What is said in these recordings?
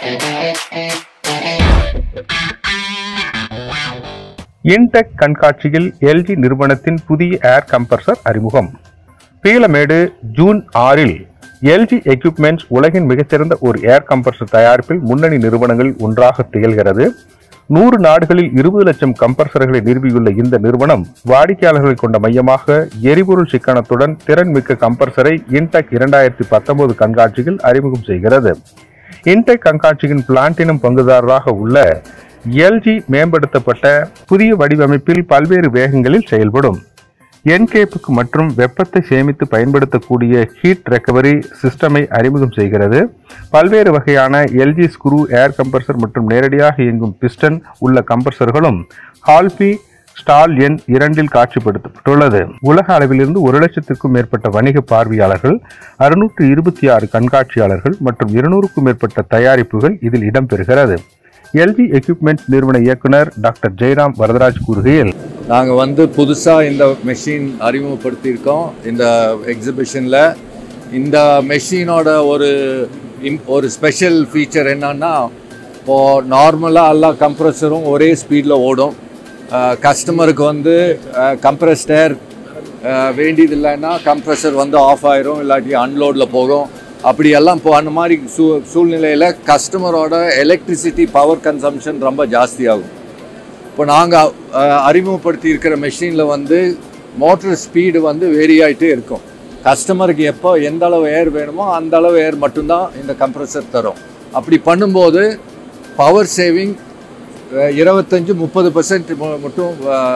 intake கண்காட்சியில் LG நிறுவனத்தின் புதிய ஏர் கம்ப்ரஸர் அறிமுகம் பீளமேடு ஜூன் ஆறில் எல்ஜி எக்யூப்மெண்ட்ஸ் உலகின் மிகச்சிறந்த ஒரு ஏர் கம்ப்ரஸர் தயாரிப்பில் முன்னணி நிறுவனங்களில் ஒன்றாக திகழ்கிறது நூறு நாடுகளில் இருபது லட்சம் கம்ப்ரஸர்களை நிறுவியுள்ள இந்த நிறுவனம் வாடிக்கையாளர்களை கொண்ட மையமாக எரிபொருள் சிக்கனத்துடன் திறன்மிக்க கம்ப்ரஸரை இன்டெக் இரண்டாயிரத்தி பத்தொன்பது கண்காட்சியில் அறிமுகம் செய்கிறது இன்டெக் கண்காட்சியின் பிளாட்டினம் பங்குதாரராக உள்ள எல்ஜி மேம்படுத்தப்பட்ட புதிய வடிவமைப்பில் பல்வேறு வேகங்களில் செயல்படும் என்கேப்புக்கு மற்றும் வெப்பத்தை சேமித்து பயன்படுத்தக்கூடிய ஹீட் ரெக்கவரி சிஸ்டமை அறிமுகம் செய்கிறது பல்வேறு வகையான எல்ஜி ஸ்க்ரூ ஏர் கம்ப்ரஸர் மற்றும் நேரடியாக இயங்கும் பிஸ்டன் உள்ள கம்ப்ரஸர்களும் ஹால்பி ஸ்டால் எண் இரண்டில் காட்சிப்படுத்தப்பட்டுள்ளது உலக அளவிலிருந்து ஒரு லட்சத்திற்கும் மேற்பட்ட வணிக பார்வையாளர்கள் அறுநூற்று இருபத்தி ஆறு கண்காட்சியாளர்கள் மற்றும் இருநூறுக்கும் மேற்பட்ட தயாரிப்புகள் இதில் இடம்பெறுகிறது எல்ஜி எக்யூப்மெண்ட்ஸ் நிறுவன இயக்குனர் டாக்டர் ஜெயராம் வரதராஜ் கூறுகையில் நாங்கள் வந்து புதுசாக இந்த மெஷின் அறிமுகப்படுத்தியிருக்கோம் இந்த எக்ஸிபிஷனில் இந்த மெஷினோட ஒரு இம் ஒரு ஸ்பெஷல் ஃபீச்சர் என்னன்னா இப்போது நார்மலாக எல்லா கம்ப்ரஸரும் ஒரே ஸ்பீடில் ஓடும் கஸ்டமருக்கு வந்து கம்ப்ரஸ்ட் ஏர் வேண்டியதில்லைன்னா கம்ப்ரஸர் வந்து ஆஃப் ஆயிரும் இல்லாட்டி அன்லோடில் போகும் அப்படியெல்லாம் இப்போ அந்த மாதிரி சூ சூழ்நிலையில் கஸ்டமரோட எலக்ட்ரிசிட்டி பவர் கன்சம்ஷன் ரொம்ப ஜாஸ்தியாகும் இப்போ நாங்கள் அறிமுகப்படுத்தி இருக்கிற மெஷினில் வந்து மோட்டர் ஸ்பீடு வந்து வேரி ஆகிட்டே இருக்கும் கஸ்டமருக்கு எப்போ எந்த அளவு ஏர் வேணுமோ அந்த அளவு ஏர் மட்டும்தான் இந்த கம்ப்ரஸர் தரும் அப்படி பண்ணும்போது பவர் சேவிங் இருபத்தஞ்சு முப்பது பர்சன்ட் மட்டும்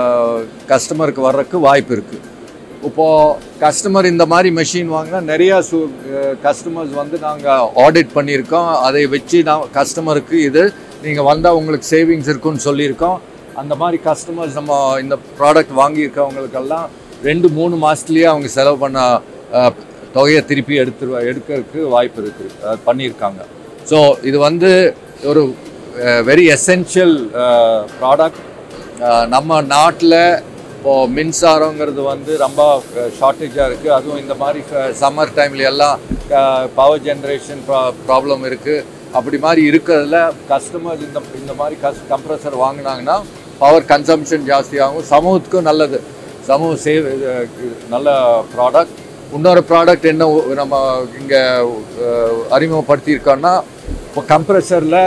கஸ்டமருக்கு வர்றதுக்கு வாய்ப்பு இருக்குது இப்போது கஸ்டமர் இந்த மாதிரி மெஷின் வாங்கினா நிறையா சு கஸ்டமர்ஸ் வந்து நாங்கள் ஆடிட் பண்ணியிருக்கோம் அதை வச்சு நான் கஸ்டமருக்கு இது நீங்கள் வந்தால் உங்களுக்கு சேவிங்ஸ் இருக்குன்னு சொல்லியிருக்கோம் அந்த மாதிரி கஸ்டமர்ஸ் நம்ம இந்த ப்ராடக்ட் வாங்கியிருக்கவங்களுக்கெல்லாம் ரெண்டு மூணு மாதத்துலேயே அவங்க செலவு பண்ண அஹ், தொகையை திருப்பி எடுத்து எடுக்கிறதுக்கு வாய்ப்பு இருக்குது அஹ், பண்ணியிருக்காங்க ஸோ இது வந்து ஒரு வெரி எசென்ஷியல் ப்ராடக்ட் நம்ம நாட்டில் இப்போது மின்சாரங்கிறது வந்து ரொம்ப ஷார்ட்டேஜாக இருக்குது அதுவும் இந்த மாதிரி சம்மர் டைமில் எல்லாம் பவர் ஜென்ரேஷன் ப்ராப்ளம் இருக்குது அப்படி மாதிரி இருக்கிறதுல கஸ்டமர் இந்த இந்த மாதிரி கஸ் கம்ப்ரஸர் வாங்கினாங்கன்னா பவர் கன்சம்ஷன் ஜாஸ்தியாகும் சமூகத்துக்கும் நல்லது சமூக சேவ் இது, நல்ல ப்ராடக்ட் இன்னொரு ப்ராடக்ட் என்ன ஒ- நம்ம இங்கே அறிமுகப்படுத்தியிருக்கோன்னா இப்போ கம்ப்ரஸரில்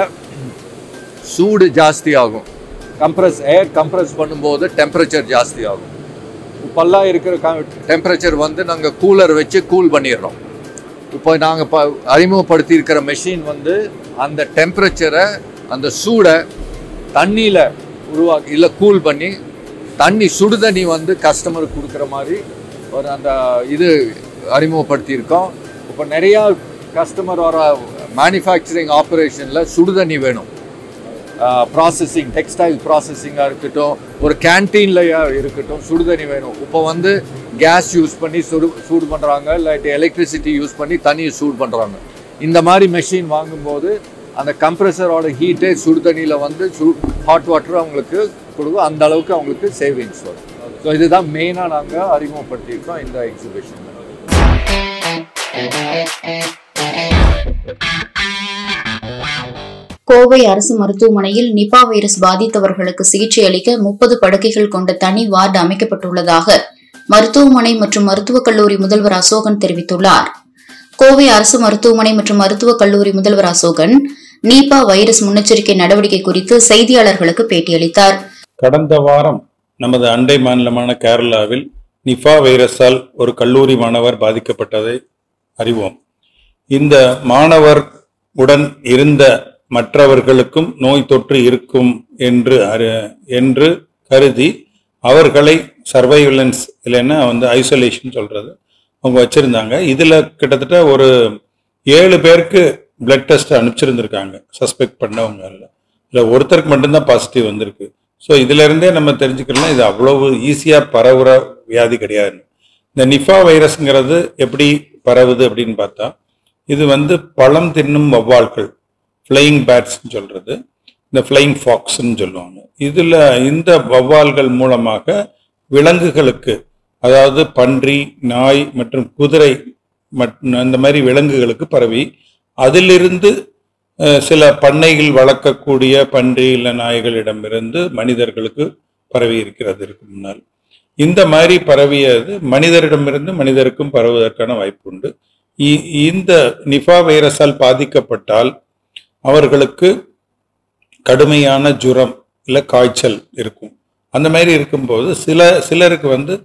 சூடு ஜாஸ்தி ஆகும் கம்ப்ரஸ் ஏர் கம்ப்ரஸ் பண்ணும்போது டெம்பரேச்சர் ஜாஸ்தி ஆகும் இப்போல்லாம் இருக்கிற டெம்பரேச்சர் வந்து நாங்கள் கூலர் வச்சு கூல் பண்ணிடுறோம் இப்போ நாங்கள் ப அறிமுகப்படுத்தி இருக்கிற மெஷின் வந்து அந்த டெம்பரேச்சரை அந்த சூடை தண்ணியில் உருவாக்கி இல்லை கூல் பண்ணி தண்ணி சுடுதண்ணி வந்து கஸ்டமருக்கு கொடுக்குற மாதிரி ஒரு அந்த இது அறிமுகப்படுத்தியிருக்கோம் இப்போ நிறையா கஸ்டமர் வர மேனுஃபேக்சரிங் ஆப்ரேஷனில் சுடுதண்ணி வேணும் ப்ராசஸிங் டெக்ஸ்டைல் ப்ராசஸிங்காக இருக்கட்டும் ஒரு கேன்டீனில் இருக்கட்டும் சுடுதண்ணி வேணும் இப்போ வந்து கேஸ் யூஸ் பண்ணி சுடு சூடு பண்ணுறாங்க இல்லாட்டி எலக்ட்ரிசிட்டி யூஸ் பண்ணி தண்ணியை சூடு பண்ணுறாங்க இந்த மாதிரி மெஷின் வாங்கும்போது அந்த கம்ப்ரெசரோட ஹீட்டே சுடுதண்ணியில் வந்து சு ஹாட் வாட்டர் அவங்களுக்கு கொடுக்கும் அந்த அளவுக்கு அவங்களுக்கு சேவிங்ஸ் வரும் ஸோ இதுதான் மெயினாக நாங்கள் அறிமுகப்படுத்தியிருக்கோம் இந்த எக்ஸிபிஷனில் கோவை அரசு மருத்துவமனையில் நிபா வைரஸ் பாதித்தவர்களுக்கு சிகிச்சை அளிக்க முப்பது படுக்கைகள் கொண்ட தனி வார்டு அமைக்கப்பட்டுள்ளதாக மருத்துவமனை மற்றும் மருத்துவக் கல்லூரி முதல்வர் அசோகன் தெரிவித்துள்ளார் கோவை அரசு மருத்துவமனை மற்றும் மருத்துவக் கல்லூரி முதல்வர் அசோகன் நீபா வைரஸ் முன்னெச்சரிக்கை நடவடிக்கை குறித்து செய்தியாளர்களுக்கு பேட்டியளித்தார் கடந்த வாரம் நமது அண்டை மாநிலமான கேரளாவில் நிஃபா வைரஸால் ஒரு கல்லூரி மாணவர் பாதிக்கப்பட்டதை அறிவோம் இந்த மாணவர் உடன் இருந்த மற்றவர்களுக்கும் நோய் தொற்று இருக்கும் என்று அறி- என்று கருதி அவர்களை சர்வைலன்ஸ் இல்லைன்னா வந்து ஐசோலேஷன் சொல்றது அவங்க வச்சிருந்தாங்க இதுல கிட்டத்தட்ட ஒரு ஏழு பேருக்கு பிளட் டெஸ்ட் அனுப்பிச்சிருந்திருக்காங்க சஸ்பெக்ட் பண்ணவங்க இல்லை இல்லை ஒருத்தருக்கு மட்டும்தான் பாசிட்டிவ் வந்திருக்கு ஸோ இதுல இருந்தே நம்ம தெரிஞ்சுக்கலாம் இது அவ்வளவு ஈஸியா பரவுற வியாதி கிடையாது இந்த நிஃபா வைரஸ்ங்கிறது எப்படி பரவுது அப்படின்னு பார்த்தா இது வந்து பழம் தின்னும் வவ்வால்கள் ஃப்ளையிங் பேட்ஸ்ன்னு சொல்றது இந்த ஃப்ளையிங் ஃபாக்ஸ்ன்னு சொல்லுவாங்க இதுல இந்த வவ்வால்கள் மூலமாக விலங்குகளுக்கு அதாவது பன்றி நாய் மற்றும் குதிரை மற்றும் அந்த மாதிரி விலங்குகளுக்கு பரவி அதிலிருந்து அஹ், சில பண்ணைகள் வளர்க்கக்கூடிய பன்றி இல்லை நாய்களிடமிருந்து மனிதர்களுக்கு பரவி இருக்கிறது இருக்கு முன்னால் இந்த மாதிரி பரவியது மனிதரிடமிருந்து மனிதருக்கும் பரவுவதற்கான வாய்ப்பு உண்டு இ- இந்த நிஃபா வைரஸால் பாதிக்கப்பட்டால் அவர்களுக்கு கடுமையான ஜுரம் இல்லை காய்ச்சல் இருக்கும் அந்த மாதிரி இருக்கும்போது சில சிலருக்கு வந்து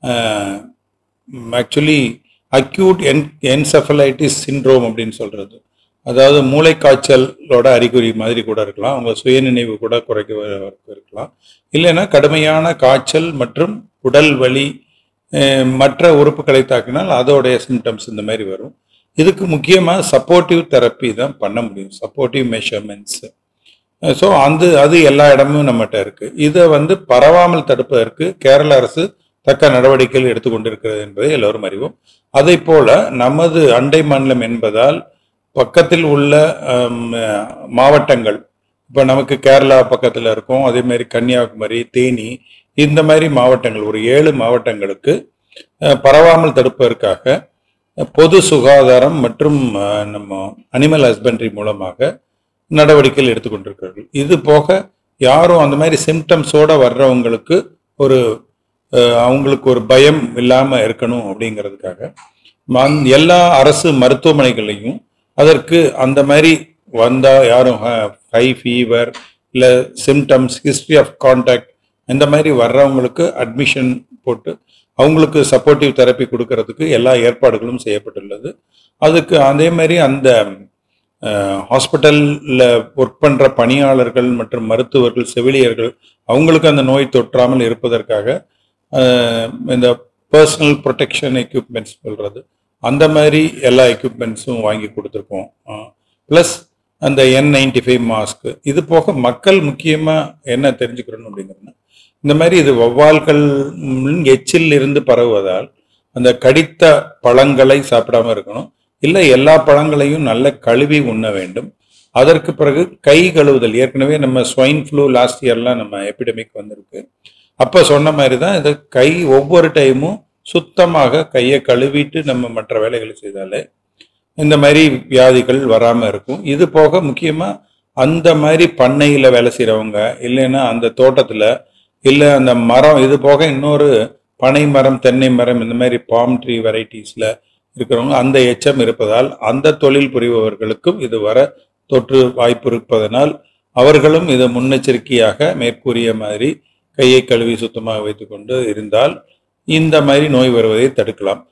actually acute N encephalitis syndrome அப்படின்னு சொல்றது அதாவது மூளை காய்ச்சலோட அறிகுறி மாதிரி கூட இருக்கலாம் அவங்க சுயநினைவு கூட குறைக்க இருக்கலாம் இல்லைன்னா கடுமையான காய்ச்சல் மற்றும் உடல் வலி அஹ், மற்ற உறுப்புகளை தாக்கினால் அதோடைய சிம்டம்ஸ் இந்த மாதிரி வரும் இதுக்கு முக்கியமாக சப்போர்ட்டிவ் தெரப்பி தான் பண்ண முடியும் சப்போர்ட்டிவ் மெஷர்மெண்ட்ஸ் ஸோ அந்த அது எல்லா இடமும் நம்மகிட்ட இருக்கு இதை வந்து பரவாமல் தடுப்பதற்கு கேரள அரசு தக்க நடவடிக்கைகள் எடுத்துக்கொண்டிருக்கிறது என்பதை எல்லோரும் அறிவோம் அதை போல நமது அண்டை மாநிலம் என்பதால் பக்கத்தில் உள்ள ஹம், மாவட்டங்கள் இப்போ நமக்கு கேரளா பக்கத்தில் இருக்கும் அதே மாதிரி கன்னியாகுமரி தேனி இந்த மாதிரி மாவட்டங்கள் ஒரு ஏழு மாவட்டங்களுக்கு அஹ், பரவாமல் தடுப்பதற்காக அஹ், பொது சுகாதாரம் மற்றும் அஹ், நம்ம அனிமல் ஹஸ்பண்டரி மூலமாக நடவடிக்கைகள் எடுத்துக்கொண்டிருக்கிறார்கள் இது போக யாரும் அந்த மாதிரி சிம்டம்ஸோட வர்றவங்களுக்கு ஒரு அஹ், அவங்களுக்கு ஒரு பயம் இல்லாமல் இருக்கணும் அப்படிங்கிறதுக்காக மந்- எல்லா அரசு மருத்துவமனைகளையும் அதற்கு அந்த மாதிரி வந்தா யாரும் ஹை ஃபீவர் இல்லை சிம்டம்ஸ் ஹிஸ்ட்ரி ஆஃப் கான்டாக்ட் இந்த மாதிரி வர்றவங்களுக்கு அட்மிஷன் போட்டு அவங்களுக்கு சப்போர்ட்டிவ் தெரப்பி கொடுக்கறதுக்கு எல்லா ஏற்பாடுகளும் செய்யப்பட்டுள்ளது அதுக்கு அதே மாதிரி அந்த ஹாஸ்பிட்டலில் ஒர்க் பண்ணுற பணியாளர்கள் மற்றும் மருத்துவர்கள் செவிலியர்கள் அவங்களுக்கு அந்த நோய் தொற்றாமல் இருப்பதற்காக அஹ், இந்த பர்சனல் ப்ரொடெக்ஷன் எக்யூப்மெண்ட்ஸ் சொல்கிறது அந்த மாதிரி எல்லா எக்யூப்மெண்ட்ஸும் வாங்கி கொடுத்துருக்கோம் ப்ளஸ் அந்த என் நைன்டி ஃபைவ் மாஸ்க் இது போக மக்கள் முக்கியமாக என்ன தெரிஞ்சுக்கிறோம் அப்படிங்கிறதுனா இந்த மாதிரி இது வௌவால்கள் ம், எச்சில் இருந்து பரவுவதால் அந்த கடித்த பழங்களை சாப்பிடாம இருக்கணும் இல்லை எல்லா பழங்களையும் நல்ல கழுவி உண்ண வேண்டும் அதற்கு பிறகு கை கழுவுதல் ஏற்கனவே நம்ம ஸ்வைன் ஃப்ளூ லாஸ்ட் இயர்லாம் நம்ம எபிடமிக் வந்திருக்கு அப்போ சொன்ன மாதிரி தான் இது கை ஒவ்வொரு டைமும் சுத்தமாக கையை கழுவிட்டு நம்ம மற்ற வேலைகளை செய்தாலே இந்த மாதிரி வியாதிகள் வராமல் இருக்கும் இது போக முக்கியமாக அந்த மாதிரி பண்ணையில் வேலை செய்கிறவங்க இல்லைன்னா அந்த தோட்டத்தில் இல்லை அந்த மரம் இது போக இன்னொரு பனை மரம் தென்னை மரம் இந்த மாதிரி பாம் ட்ரீ வெரைட்டிஸில் இருக்கிறவங்க அந்த எச்சம் இருப்பதால் அந்த தொழில் புரிபவர்களுக்கும் இது வர தொற்று வாய்ப்பு இருப்பதனால் அவர்களும் இதை முன்னெச்சரிக்கையாக மேற்கூறிய மாதிரி கையை கழுவி சுத்தமாக வைத்துக்கொண்டு இருந்தால் இந்த மாதிரி நோய் வருவதை தடுக்கலாம்